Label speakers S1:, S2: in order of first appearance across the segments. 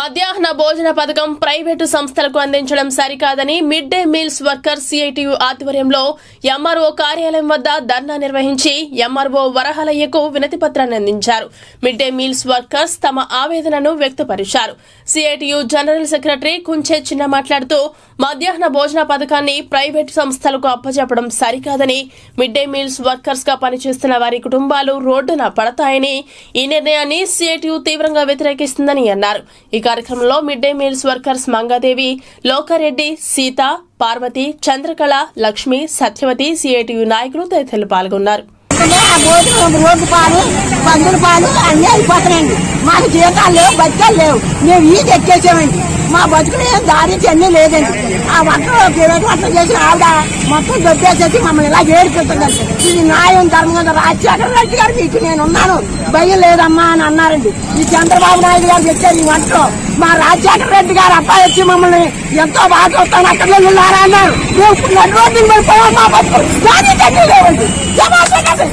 S1: మధ్యాహ్న భోజన పథకం ప్రైవేటు సంస్థలకు అందించడం సరికాదని mid day meals worker CITU ఆధ్వర్యంలో ఎంఆర్ఓ కార్యాలయం వద్ద ధర్నా నిర్వహించి ఎంఆర్ఓ వరహలయ్యకు వినతి పత్రాన్ని అందించారు మిడ్ డే మీల్స్ వర్కర్స్ తమ ఆవేదనను వ్యక్తపరిచారు సిఐటియు జనరల్ సెక్రటరీ కుంచే చిన్న మాట్లాడుతూ మధ్యాహ్న భోజన పథకాన్ని ప్రైవేటు సంస్థలకు అప్పచెప్పడం సరికాదని మిడ్ డే మీల్స్ వర్కర్స్ గా పనిచేస్తున్న వారి కుటుంబాలు రోడ్డున పడతాయని ఈ నిర్ణయాన్ని సిఐటియు తీవ్రంగా వ్యతిరేకిస్తుందని అన్నారు ఈ కార్యక్రమంలో mid day meals workers Mangadevi Lokareddy Seetha Parvathi Chandrakala Lakshmi Satyavathi CITU నాయకులు తదితరులు పాల్గొన్నారు
S2: ఆ భోజనం రోడ్డు పాలు పందుల పాలు అన్నీ అయిపోతున్నాయండి మాకు జీతాలు లేవు బతికాలు లేవు మేము ఈది ఎక్కేసామండి మా బతుకులు ఏం దారించి అన్నీ లేదండి ఆ వంటలు కిరాయి వంటలు చేసి ఆవిడ మొత్తం దొబ్బేసేసి మమ్మల్ని ఇలా ఏడిపిస్తుందండి ఇది న్యాయం ధర్మం రాజశేఖర రెడ్డి గారికి ఇటు నేను ఉన్నాను భయం లేదమ్మా అని అన్నారండి ఈ చంద్రబాబు నాయుడు గారు చెప్పారు ఈ వంటలో మా రాజశేఖర రెడ్డి గారు అబ్బాయి వచ్చి మమ్మల్ని ఎంతో బాగా చూస్తాను అక్కడ వెళ్ళారా అన్నారు మేము ఇప్పుడు నన్ను రోజులు పడిపోయాం మా బతుకులు దానికి అన్నీ లేవండి జవాబు పెట్టండి.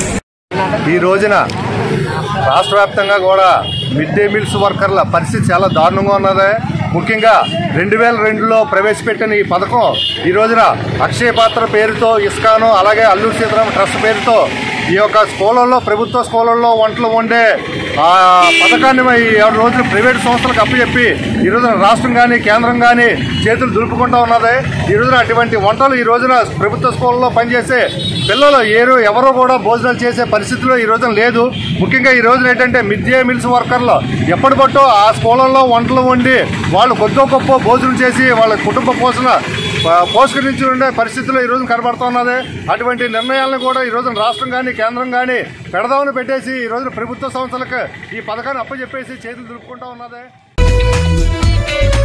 S3: ఈ రోజున రాష్ట్ర వ్యాప్తంగా కూడా మిడ్ డే మీల్స్ వర్కర్ల పరిస్థితి చాలా దారుణంగా ఉన్నది ముఖ్యంగా రెండు వేల రెండులో ప్రవేశపెట్టిన ఈ పథకం ఈ రోజున అక్షయ పాత్ర పేరుతో ఇస్కాను అలాగే అల్లూరు సీతారామ ట్రస్ట్ పేరుతో ఈ యొక్క స్కూళ్ళల్లో ప్రభుత్వ స్కూళ్ళల్లో వంటలు వండే ఆ పథకాన్ని మరి ఈ రోజున ప్రైవేట్ సంస్థలకు అప్పచెప్పి ఈ రోజున రాష్ట్రం కానీ కేంద్రం కానీ చేతులు దులుపుకుంటా ఉన్నది ఈ రోజున అటువంటి వంటలు ఈ రోజున ప్రభుత్వ స్కూళ్ళలో పనిచేసే పిల్లలు ఏరు ఎవరో కూడా భోజనాలు చేసే పరిస్థితిలో ఈ రోజున లేదు ముఖ్యంగా ఈ రోజున ఏంటంటే మిడ్ డే మీల్స్ వర్కర్లు ఎప్పటి పట్టో ఆ స్కూళ్ళల్లో వంటలు వండి వాళ్ళు కొద్దో గొప్ప భోజనం చేసి వాళ్ళ కుటుంబ పోషణ ఆ, పోషకరించి ఉండే పరిస్థితుల్లో ఈ రోజున కనబడుతున్నది అటువంటి నిర్ణయాలను కూడా ఈ రోజున రాష్ట్రం కానీ కేంద్రం కానీ పెడదామని పెట్టేసి ఈ రోజున ప్రభుత్వ సంస్థలకు ఈ పథకాన్ని అప్పచెప్పేసి చేతులు దులుపుకుంటా ఉన్నది